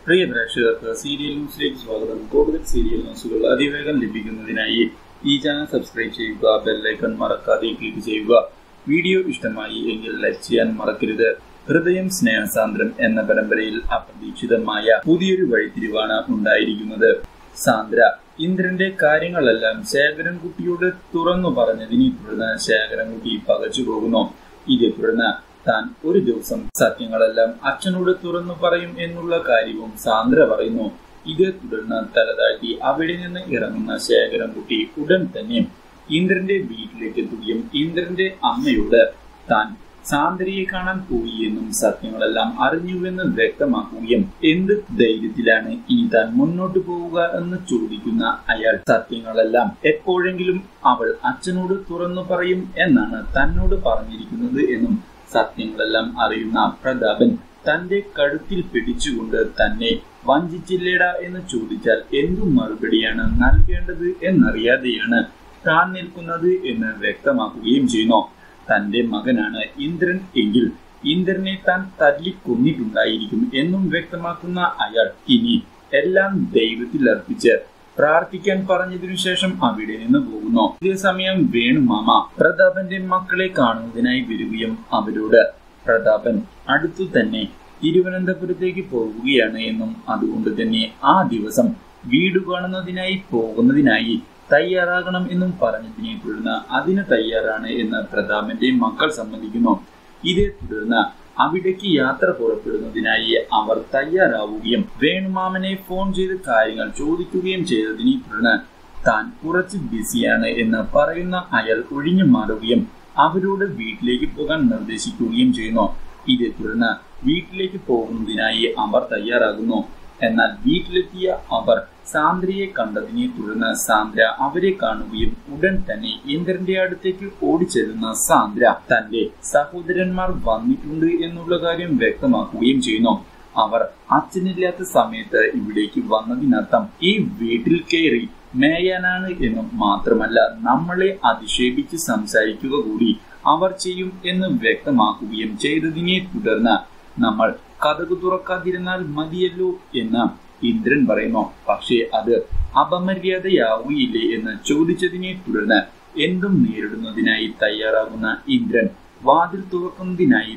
പ്രിയ പ്രേക്ഷകർക്ക് സീരിയൽ ന്യൂസിലേക്ക് സ്വാഗതം കൂടുതൽ സീരിയൽ ന്യൂസുകൾ അതിവേഗം ലഭിക്കുന്നതിനായി ഈ ചാനൽ സബ്സ്ക്രൈബ് ചെയ്യുക ബെല്ലൈക്കൺ മറക്കാതെ ക്ലിക്ക് ചെയ്യുക വീഡിയോ ഇഷ്ടമായി എങ്കിൽ ലൈക്ക് ചെയ്യാൻ മറക്കരുത് ഹൃദയം സ്നേഹസാന്ദ്രം എന്ന പരമ്പരയിൽ അപ്രതീക്ഷിതമായ പുതിയൊരു വഴിത്തിരിവാണ് ഉണ്ടായിരിക്കുന്നത് സാന്ദ്ര ഇന്ദ്രന്റെ കാര്യങ്ങളെല്ലാം ശേഖരൻകുട്ടിയോട് തുറന്നു പറഞ്ഞതിനെ തുടർന്ന് ശേഖരൻകുട്ടി പകച്ചു പോകുന്നു ഇതേ തുടർന്ന് താൻ ഒരു ദിവസം സത്യങ്ങളെല്ലാം അച്ഛനോട് തുറന്നു പറയും എന്നുള്ള കാര്യവും സാന്ദ്ര പറയുന്നു ഇതേ തുടർന്ന് തലതാഴ്ത്തി അവിടെ നിന്ന് ഇറങ്ങുന്ന ശേഖരൻകുട്ടി ഉടൻ തന്നെ ഇന്ദ്രന്റെ വീട്ടിലേക്ക് എത്തുകയും ഇന്ദ്രന്റെ അമ്മയോട് താൻ സാന്ദ്രയെ കാണാൻ പോയി എന്നും സത്യങ്ങളെല്ലാം അറിഞ്ഞുവെന്ന് വ്യക്തമാക്കുകയും എന്ത് ധൈര്യത്തിലാണ് ഇനി താൻ മുന്നോട്ട് പോവുക എന്ന് ചോദിക്കുന്ന അയാൾ സത്യങ്ങളെല്ലാം എപ്പോഴെങ്കിലും അവൾ അച്ഛനോട് തുറന്നു പറയും എന്നാണ് തന്നോട് പറഞ്ഞിരിക്കുന്നത് എന്നും സത്യങ്ങളെല്ലാം അറിയുന്ന പ്രതാപൻ തന്റെ കഴുത്തിൽ പിടിച്ചുകൊണ്ട് തന്നെ വഞ്ചിച്ചില്ലേടാ എന്ന് ചോദിച്ചാൽ എന്തു മറുപടിയാണ് നൽകേണ്ടത് എന്നറിയാതെയാണ് താൻ നിൽക്കുന്നത് എന്ന് വ്യക്തമാക്കുകയും ചെയ്യുന്നു തന്റെ മകനാണ് ഇന്ദ്രൻ എങ്കിൽ ഇന്ദ്രനെ താൻ തല്ലിക്കൊന്നിട്ടുണ്ടായിരിക്കും എന്നും വ്യക്തമാക്കുന്ന അയാൾ ഇനി എല്ലാം ദൈവത്തിൽ അർപ്പിച്ച് പ്രാർത്ഥിക്കാൻ പറഞ്ഞതിനു ശേഷം അവിടെ നിന്ന് പോകുന്നു ഇതേസമയം വേണുമാമ പ്രതാപന്റെ മക്കളെ കാണുന്നതിനായി വരികയും അവരോട് പ്രതാപൻ അടുത്തു തന്നെ തിരുവനന്തപുരത്തേക്ക് പോവുകയാണ് എന്നും അതുകൊണ്ട് തന്നെ ആ ദിവസം വീട് കാണുന്നതിനായി പോകുന്നതിനായി തയ്യാറാകണം എന്നും പറഞ്ഞതിനെ തുടർന്ന് അതിന് തയ്യാറാണ് എന്ന് പ്രതാപന്റെ മക്കൾ സമ്മതിക്കുന്നു ഇതേ തുടർന്ന് അവിടേക്ക് യാത്ര പുറപ്പെടുന്നതിനായി അവർ തയ്യാറാവുകയും വേണുമാമനെ ഫോൺ ചെയ്ത് കാര്യങ്ങൾ ചോദിക്കുകയും ചെയ്തതിനെ തുടർന്ന് താൻ കുറച്ച് ബിസിയാണ് എന്ന് പറയുന്ന അയാൾ ഒഴിഞ്ഞു മാറുകയും അവരോട് വീട്ടിലേക്ക് പോകാൻ നിർദ്ദേശിക്കുകയും ചെയ്യുന്നു ഇതേ തുടർന്ന് വീട്ടിലേക്ക് പോകുന്നതിനായി അവർ തയ്യാറാകുന്നു എന്നാൽ വീട്ടിലെത്തിയ അവർ സാന്ദ്രയെ കണ്ടതിനെ തുടർന്ന് സാന്ദ്ര അവരെ കാണുകയും ഉടൻ തന്നെ ഇന്ദ്രന്റെ അടുത്തേക്ക് ഓടിച്ചെല്ലുന്ന സാന്ദ്ര തന്റെ സഹോദരന്മാർ വന്നിട്ടുണ്ട് എന്നുള്ള കാര്യം വ്യക്തമാക്കുകയും ചെയ്യുന്നു അവർ അച്ഛനില്ലാത്ത സമയത്ത് ഇവിടേക്ക് വന്നതിനർത്ഥം ഈ വീട്ടിൽ കയറി മേയാനാണ് എന്നും മാത്രമല്ല നമ്മളെ അധിക്ഷേപിച്ച് സംസാരിക്കുക കൂടി അവർ ചെയ്യും എന്ന് വ്യക്തമാക്കുകയും ചെയ്തതിനെ തുടർന്ന് നമ്മൾ കഥകു തുറക്കാതിരുന്നാൽ മതിയല്ലോ എന്ന് ഇന്ദ്രൻ പറയുന്നു പക്ഷേ അത് അപമര്യാദയാവുകയില്ലേ എന്ന് ചോദിച്ചതിനെ തുടർന്ന് എന്തും നേരിടുന്നതിനായി തയ്യാറാകുന്ന ഇന്ദ്രൻ വാതിൽ തുറക്കുന്നതിനായി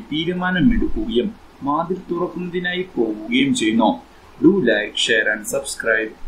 തീരുമാനമെടുക്കുകയും വാതിൽ തുറക്കുന്നതിനായി പോവുകയും ചെയ്യുന്നു do like share and subscribe